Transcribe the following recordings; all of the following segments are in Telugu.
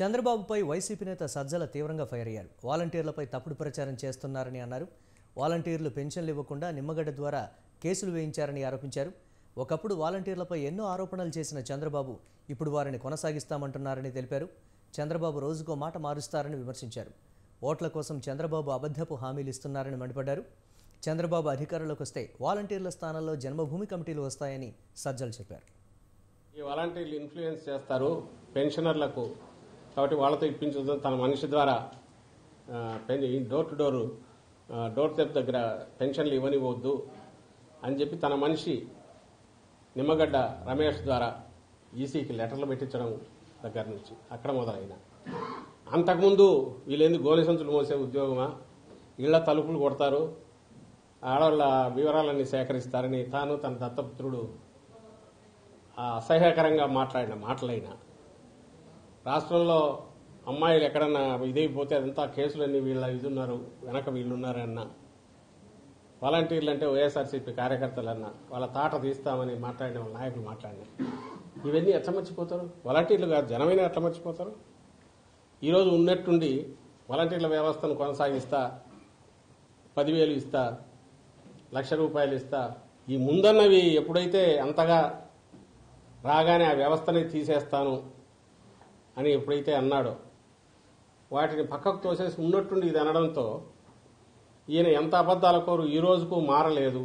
చంద్రబాబుపై వైసీపీ నేత సజ్జల తీవ్రంగా ఫైర్ అయ్యారు వాలంటీర్లపై తప్పుడు ప్రచారం చేస్తున్నారని అన్నారు వాలంటీర్లు పెన్షన్లు ఇవ్వకుండా నిమ్మగడ్డ ద్వారా కేసులు వేయించారని ఆరోపించారు ఒకప్పుడు వాలంటీర్లపై ఎన్నో ఆరోపణలు చేసిన చంద్రబాబు ఇప్పుడు వారిని కొనసాగిస్తామంటున్నారని తెలిపారు చంద్రబాబు రోజుకో మాట మారుస్తారని విమర్శించారు ఓట్ల కోసం చంద్రబాబు అబద్ధపు హామీలు ఇస్తున్నారని మండిపడ్డారు చంద్రబాబు అధికారంలోకి వస్తే వాలంటీర్ల స్థానంలో జన్మభూమి కమిటీలు వస్తాయని సజ్జలు చెప్పారు ఈ వాలంటీర్లు ఇన్ఫ్లుయెన్స్ చేస్తారు పెన్షనర్లకు కాబట్టి వాళ్ళతో ఇప్పించడం తన మనిషి ద్వారా ఆ, పెన్- ఈ డోర్ టు డోర్ ఆ, డోర్ స్టెప్ దగ్గర పెన్షన్లు ఇవ్వనివ్వద్దు అని చెప్పి తన మనిషి నిమ్మగడ్డ రమేష్ ద్వారా ఈసీకి లెటర్లు పెట్టించడం దగ్గర నుంచి అక్కడ మొదలైన అంతకుముందు వీళ్ళేంది గోనె సంచులు మోసే ఉద్యోగమా ఇళ్ల తలుపులు కొడతారు ఆడవాళ్ళ వివరాలన్నీ సేకరిస్తారని తాను తన దత్తపుత్రుడు ఆ అసహ్యకరంగా మాట్లాడిన మాటలైనా రాష్ట్రంలో అమ్మాయిలు ఎక్కడన్నా ఇదైపోతే అదంతా కేసులన్నీ వీళ్ళ ఇది ఉన్నారు వెనక వీళ్ళు ఉన్నారన్న వాలంటీర్లు అంటే వైఎస్ఆర్సీపీ కార్యకర్తలన్న వాళ్ళ తాట తీస్తామని మాట్లాడిన వాళ్ళ నాయకులు మాట్లాడిన ఇవన్నీ ఎట్లా మర్చిపోతారు వాలంటీర్లు కాదు జనమైనా ఎట్లా మర్చిపోతారు ఈరోజు ఉన్నట్టుండి వాలంటీర్ల వ్యవస్థను కొనసాగిస్తా పదివేలు ఇస్తా లక్ష రూపాయలు ఇస్తా ఈ ముందన్నవి ఎప్పుడైతే అంతగా రాగానే ఆ వ్యవస్థని తీసేస్తాను అని ఎప్పుడైతే అన్నాడో వాటిని పక్కకు తోసేసి ఉన్నట్టుండి ఇది అనడంతో ఈయన ఎంత అబద్దాల కోరు ఈ రోజుకు మారలేదు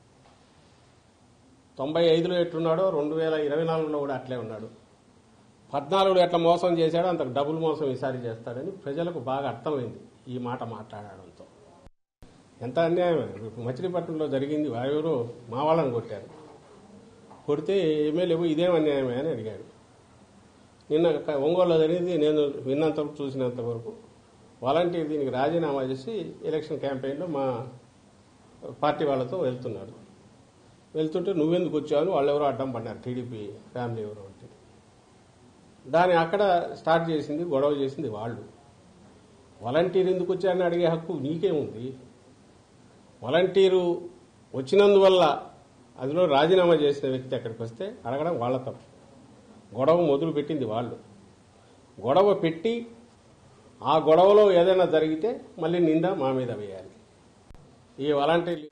తొంభై ఐదులో ఎట్టున్నాడో రెండు వేల ఇరవై నాలుగులో కూడా అట్లే ఉన్నాడు పద్నాలుగులో ఎట్లా మోసం చేశాడో అంత డబుల్ మోసం ఈసారి చేస్తాడని ప్రజలకు బాగా అర్థమైంది ఈ మాట మాట్లాడడంతో ఎంత అన్యాయం మచిలీపట్నంలో జరిగింది ఎవరో మా వాళ్ళని కొట్టారు కొడితే ఎమ్మెల్యే ఇదేం అన్యాయమే అని అడిగాడు నిన్న క- ఒంగోలులో జరిగింది నేను విన్నంత వరకు చూసినంత వరకు వాలంటీర్ దీనికి రాజీనామా చేసి ఎలక్షన్ క్యాంపెయిన్లో మా పార్టీ వాళ్ళతో వెళ్తున్నాడు వెళ్తుంటే నువ్వెందుకు వచ్చావు వాళ్ళెవరో అడ్డం పడ్డారు టీడీపీ ఫ్యామిలీ ఎవరో అంటే దాన్ని అక్కడ స్టార్ట్ చేసింది గొడవ చేసింది వాళ్ళు వాలంటీర్ ఎందుకు వచ్చారని అడిగే హక్కు నీకేముంది వాలంటీరు వచ్చినందువల్ల అందులో రాజీనామా చేసిన వ్యక్తి అక్కడికి వస్తే అడగడం వాళ్ళ తప్పు గొడవ మొదలు పెట్టింది వాళ్ళు గొడవ పెట్టి ఆ గొడవలో ఏదైనా జరిగితే మళ్ళీ నింద మా మీద వేయాలి ఈ వాలంటీర్లు